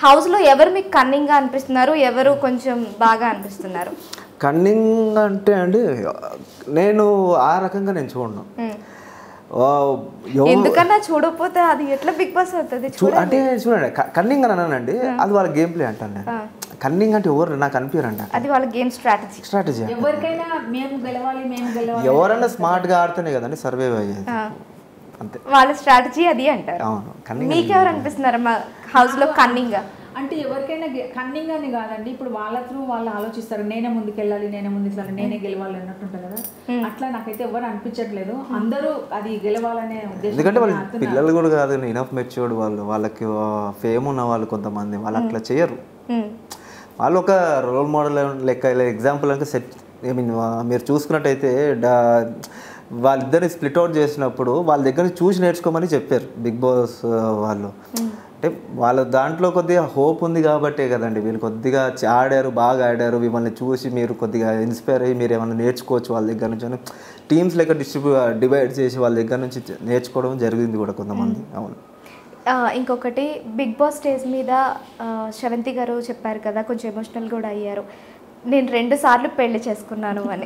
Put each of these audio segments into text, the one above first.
House లో ఎవరు మీకు కన్నింగ్ గా అనిపిస్తున్నారు ఎవరు కొంచెం బాగా అనిపిస్తున్నారు కన్నింగ్ అంటే అండి నేను ఆ రకంగా నేను చూడను మ్మ్. ఆ, ఎవ- ఎందుకన్నా చూడకపోతే అది ఎట్లా బిగ్ బాస్ అవుతుంది చూ అంటే చూడండి కన్నింగ్ అని అన్నానండి అది వాళ్ళ గేమ్ ప్లే అంటాను నేను కన్నింగ్ అంటే ఎవరు నాకు అనిపించారంట అది వాళ్ళ గేమ్ స్ట్రాటజీ స్ట్రాటజీ ఎవరికైనా మేము గెలవాలి మేము గెలవాలి ఎవరైనా స్మార్ట్గా ఆడితేనే కదండి సర్వైవ్ అయ్యేది అంతే వాళ్ళ స్ట్రాటజీ అది అంటారు అవును కన్నింగ్ మీకెవరు అనిపిస్తున్నారు మా హౌస్ లో కన్నింగ్ అంటే ఎవరికైనా కన్నింగ్ అని కాదండి ఇప్పుడు వాళ్ళ త్రూ వాళ్ళు ఆలోచిస్తారు నేనే ముందుకెళ్ళాలి నేనే ముందుకెళ్ళాలి నేనే గెలవాలి అన్నట్టు ఉంటుంది కదా అట్లా నాకైతే ఎవరు అనిపించట్లేదు అందరూ అది గెలవాలనే ఎందుకంటే వాళ్ళ ఉద్దేశం పిల్లలు కూడా కాదు ఇనఫ్ మెచ్యూర్డ్ వాళ్ళు వాళ్ళకి ఫేమ్ ఉన్న వాళ్ళు కొంతమంది వాళ్ళు అట్లా చేయరు వాళ్ళు ఒక రోల్ మోడల్ లెక్క ఇలా ఎగ్జాంపుల్ అంటే సెట్ ఐ మీన్ మీరు చూసుకున్నట్టయితే డా- వాళ్ళిద్దరిని స్ప్లిట్ అవుట్ చేసినప్పుడు వాళ్ళ దగ్గర నుంచి చూసి నేర్చుకోమని చెప్పారు బిగ్ బాస్ వాళ్ళు అంటే వాళ్ళ దాంట్లో కొద్దిగా హోప్ ఉంది కాబట్టే కదండి వీళ్ళు కొద్దిగా చ- ఆడారు బాగా ఆడారు మిమ్మల్ని చూసి మీరు కొద్దిగా ఇన్స్పైర్ అయ్యి మీరు ఏమైనా నేర్చుకోవచ్చు వాళ్ళ దగ్గర నుంచి అని టీమ్స్ లెక్క డిస్ట్రిబ్యూ డివైడ్ చేసి వాళ్ళ దగ్గర నుంచి నేర్చుకోవడం జరిగింది కూడా కొంతమంది అవును ఆ, ఇంకొకటి బిగ్ బాస్ స్టేజ్ మీద ఆ, శ్రవంతి గారు చెప్పారు కదా కొంచెం ఎమోషనల్ కూడా అయ్యారు నేను రెండు సార్లు పెళ్లి చేసుకున్నాను అని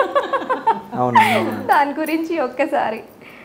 అవును అవును దాని గురించి ఒక్కసారి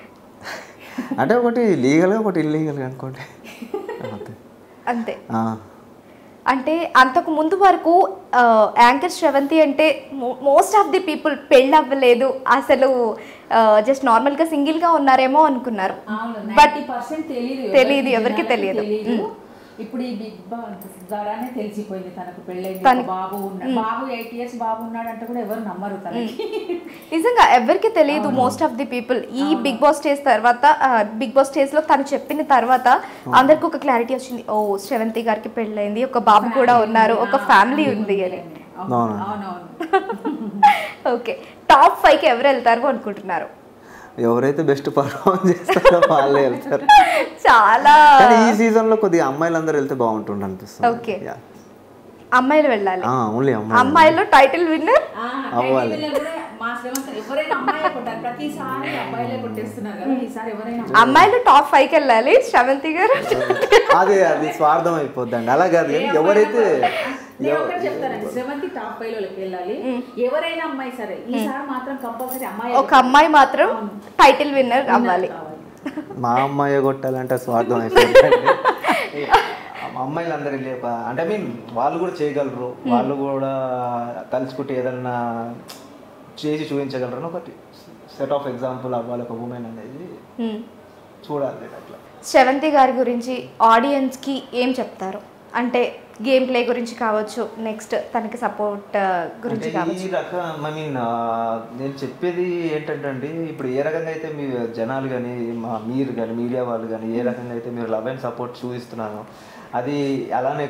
అంటే ఒకటి లీగల్గా ఒకటి ఇల్లీగల్గా అనుకోండి అంతే అంతే ఆ, అంటే అంతకు ముందు వరకు ఆ, యాంకర్ శ్రవంతి అంటే మోస్ట్ ఆఫ్ ది పీపుల్ పెళ్ళి అవ్వలేదు అసలు జస్ట్ నార్మల్గా సింగిల్గా ఉన్నారేమో అనుకున్నారు బట్ పర్సెంట్ తెలియదు తెలీదు, ఎవరికి తెలియదు. ఇప్పుడు ఈ బిగ్ బాస్ ద్వారానే తెలిసిపోయింది తనకు పెళ్ళైంది ఒక బాబు ఉన్నాడు బాబు ఎయిట్ ఇయర్స్ బాబు ఉన్నాడు అంటే కూడా ఎవరు నమ్మరు తనకి నిజంగా ఎవరికి తెలియదు మోస్ట్ ఆఫ్ ది పీపుల్ ఈ బిగ్ బాస్ స్టేజ్ తర్వాత బిగ్ బాస్ స్టేజ్ లో తను చెప్పిన తర్వాత అందరికి ఒక క్లారిటీ వచ్చింది ఓ శ్రవంతి గారికి పెళ్ళైంది ఒక బాబు కూడా ఉన్నారు ఒక ఫ్యామిలీ ఉంది అని అవును, అవును. అవునవును ఓకే టాప్ ఫైవ్ కి ఎవరు వెళ్తారు అనుకుంటున్నారు ఎవరైతే బెస్ట్ పర్ఫార్మ్ చేస్తారో వాళ్ళే వెళ్తారు చాలా కానీ ఈ సీజన్ లో కొద్దిగా అమ్మాయిలందరూ వెళ్తే బాగుంటుంది అనిపిస్తుంది Okay. Yeah. అమ్మాయిలు వెళ్ళాలి ఓన్లీ అమ్మాయి అమ్మాయిలో టైటిల్ విన్నర్ ఆ, అవ్వాలి. టైటిల్ కూడా మా శ్రీమంత్ ఎవరైనా అమ్మాయిలే కొట్టారు ప్రతిసారి అబ్బాయిలే కొట్టేస్తున్నారు కదా ఈసారి ఎవరైనా అమ్మాయిలు టాప్ ఫైవ్ కి వెళ్ళాలి శ్రవంతి గారు అదే అది స్వార్థం అయిపోద్దండి అలా కాదు కానీ ఎవరైతే నేను ఒకటి చెప్తానండి శ్రీమంతి టాప్ ఫైవ్ లోకి వెళ్ళాలి ఎవరైనా అమ్మాయి సరే ఈసారి మాత్రం కంపల్సరీ అమ్మాయి ఒక అమ్మాయి మాత్రం టైటిల్ విన్నర్ అవ్వాలి కావాలి మా అమ్మాయి కొట్టాలంటే స్వార్థం అయిపోతుంది అమ్మాయిలు అందరూ లేప అంటే ఐ మీన్ వాళ్ళు కూడా చేయగలరు వాళ్ళు కూడా తలుచుకుంటే ఏదన్నా చేసి చూపించగలరు ఒకటి సెట్ ఆఫ్ ఎగ్జాంపుల్ అవ్వాలి ఒక ఉమెన్ అనేది Hmm. చూడాలి అట్లా శ్రవంతి గారి గురించి ఆడియన్స్కి ఏం చెప్తారు అంటే గేమ్ ప్లే గురించి కావచ్చు నెక్స్ట్ తనకి సపోర్ట్ గురించి అంటే కావచ్చు ఈ రకం ఐ మీన్ నేను చెప్పేది ఏంటంటే అండి ఇప్పుడు ఏ రకంగా అయితే మీ జనాలు కానీ మా మీరు కానీ మీడియా వాళ్ళు కానీ ఏ రకంగా అయితే మీరు లవ్ అండ్ సపోర్ట్ చూపిస్తున్నారో అది అలానే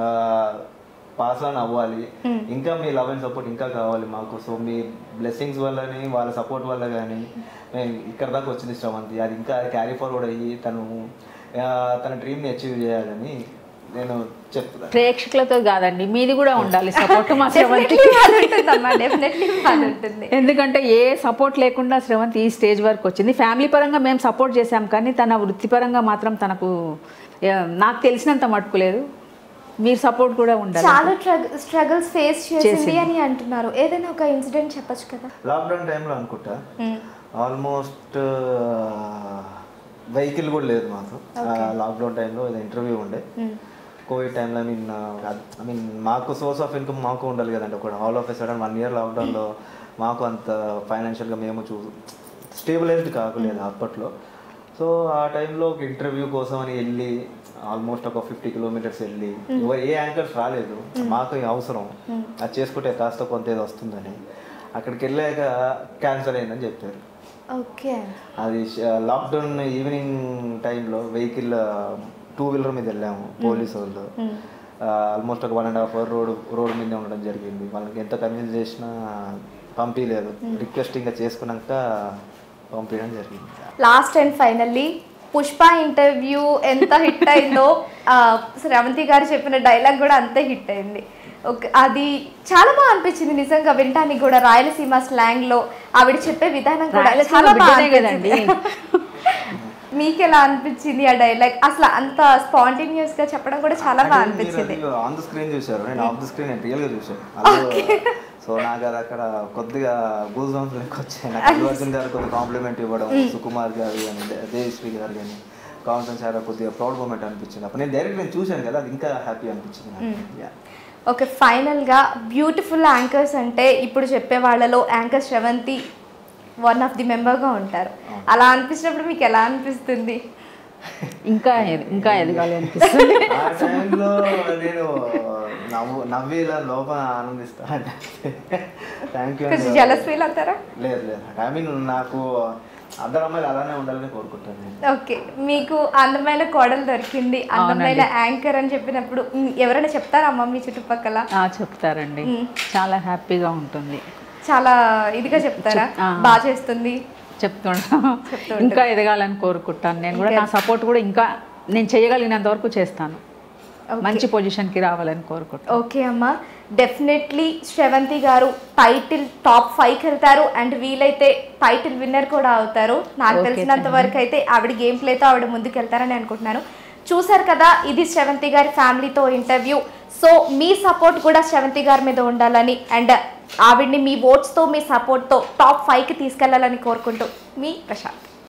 పాస్ ఆన్ అవ్వాలి ఇంకా మీ లవ్ అండ్ సపోర్ట్ ఇంకా కావాలి మాకు సో మీ బ్లెస్సింగ్స్ వల్లని వాళ్ళ సపోర్ట్ వల్ల కానీ మేము ఇక్కడ దాకా వచ్చింది శ్రవంతి అది ఇంకా క్యారీ ఫార్వర్డ్ అయ్యి తను ఆ, తన డ్రీమ్ని అచీవ్ చేయాలని నేను చెప్తున్నాను ప్రేక్షకులతో కాదండి మీది కూడా ఉండాలి సపోర్ట్ మా శ్రవంతి డెఫినెట్లీ బాధ ఉంటుందమ్మా డెఫినెట్లీ బాధ ఉంటుంది ఎందుకంటే ఏ సపోర్ట్ లేకుండా శ్రవంతి ఈ స్టేజ్ వరకు వచ్చింది ఫ్యామిలీ పరంగా మేము సపోర్ట్ చేశాం కానీ తన వృత్తిపరంగా మాత్రం తనకు ఏ, నాకు తెలిసినంత మటుకు లేదు మీరు సపోర్ట్ కూడా ఉండాలి చాలా స్ట్రగుల్స్ ఫేస్ చేసింది అని అంటున్నారు ఏదైనా ఒక ఇన్సిడెంట్ చెప్పొచ్చు కదా లాక్డౌన్ టైంలో అనుకుంటా Hmm. ఆల్మోస్ట్ వెహికల్ కూడా లేదు మాకు లాక్డౌన్ టైంలో ఏదో ఇంటర్వ్యూ ఉండే కోవిడ్ టైంలో ఐ మీన్ ఐ మీన్ మాకు సోర్స్ ఆఫ్ ఇన్కమ్ మాకు ఉండాలి కదండి ఒక all of a sudden one year లాక్డౌన్లో మాకు అంత ఫైనాన్షియల్గా మేము చూ స్టేబులైజ్డ్ కాకలేదు అప్పట్లో సో ఆ టైంలో ఒక ఇంటర్వ్యూ కోసం అని వెళ్ళి ఆల్మోస్ట్ ఒక ఫిఫ్టీ కిలోమీటర్స్ వెళ్ళి ఎవరు ఏ యాంకర్స్ రాలేదు మాకు ఈ అవసరం అది చేసుకుంటే కాస్త కొంత ఏదో వస్తుందని అక్కడికి వెళ్ళాక క్యాన్సల్ అయిందని చెప్పారు ఓకే అది లాక్డౌన్ ఈవినింగ్ టైంలో వెహికల్ టూ వీలర్ మీద వెళ్ళాము పోలీసు వాళ్ళు ఆల్మోస్ట్ ఒక one and half hour road road మీదే ఉండడం జరిగింది వాళ్ళకి ఎంత కన్విన్స్ చేసినా పంపించలేదు రిక్వెస్ట్ ఇంకా చేసుకున్నాక పంపించడం జరిగింది last and finally Pushpa interview ఎంత హిట్ అయిందో ఆ, శ్రవంతి గారు చెప్పిన డైలాగ్ కూడా అంతే హిట్ అయింది ఓకే అది చాలా బాగా అనిపించింది నిజంగా వినటానికి కూడా రాయలసీమ స్లాంగ్ లో ఆవిడ చెప్పే విధానం కూడా రాయలసీమ చాలా బాగా బిడ్డనే అనిపించింది. మీకు ఎలా అనిపించింది ఆ డైలాగ్ అసలు అంత స్పాంటేనియస్ గా చెప్పడం కూడా చాలా బాగా అనిపించింది ఆన్ ద స్క్రీన్ చూశారు నేను ఆఫ్ ద స్క్రీన్ నేను రియల్ గా చూశాను అది సో నాకు అది అక్కడ కొద్దిగా గూజ్ బంప్స్ లెక్క వచ్చాయి నాకు అల్లు అర్జున్ గారు కొద్దిగా కాంప్లిమెంట్ ఇవ్వడం సుకుమార్ గారు కానీ దేవిశ్రీ గారు కానీ కాన్సన్ సార్ కొద్దిగా ప్రౌడ్ మూమెంట్ అనిపించింది అప్పుడు నేను డైరెక్ట్ నేను చూశాను కదా అది ఇంకా హ్యాపీ అనిపించింది నాకు. Yeah. ఓకే ఫైనల్గా బ్యూటిఫుల్ యాంకర్స్ అంటే ఇప్పుడు చెప్పే వాళ్ళలో anchor Sravanthi one of the మెంబర్గా ఉంటారు అలా అనిపించినప్పుడు మీకు ఎలా అనిపిస్తుంది ఇంకా ఎద- ఇంకా ఎదగాలి అనిపిస్తుంది ఆ టైంలో నేను నవ్వు నవ్వేలా లోపల ఆనందిస్తాను థ్యాంక్ యూ కొంచెం జలస్ ఫీల్ అవుతారా లేదు లేదు ఐ మీన్ నాకు అందరు అమ్మాయిలు అలానే ఉండాలని కోరుకుంటాను నేను ఓకే మీకు అందమైన కోడలు దొరికింది అందమైన యాంకర్ అని చెప్పినప్పుడు మ్, ఎవరైనా చెప్తారా అమ్మ మీ చుట్టుపక్కల ఆ, చెప్తారండి చాలా హ్యాపీగా ఉంటుంది చాలా ఇదిగా చెప్తారా ఆ. బాగా చేస్తుంది చెప్తుంటా ఇంకా ఎదగాలని కోరుకుంటాను నేను కూడా నా సపోర్ట్ కూడా ఇంకా నేను చేయగలిగినంత వరకు చేస్తాను మంచి పొజిషన్కి రావాలని కోరుకుంటాను ఓకే అమ్మ డెఫినెట్లీ శ్రవంతి గారు టైటిల్ టాప్ ఫైవ్కి వెళ్తారు అండ్ వీలైతే టైటిల్ విన్నర్ కూడా అవుతారు నాకు Okay, తెలిసినంత వరకు అయితే ఆవిడ గేమ్ ప్లేతో ఆవిడ ముందుకు వెళ్తారని అనుకుంటున్నాను చూసారు కదా ఇది శ్రవంతి గారి ఫ్యామిలీతో ఇంటర్వ్యూ సో మీ సపోర్ట్ కూడా శ్రవంతి గారి మీద ఉండాలని అండ్ ఆవిడ్ని మీ ఓట్స్తో మీ సపోర్ట్తో టాప్ ఫైవ్కి తీసుకెళ్లాలని కోరుకుంటూ మీ ప్రశాంత్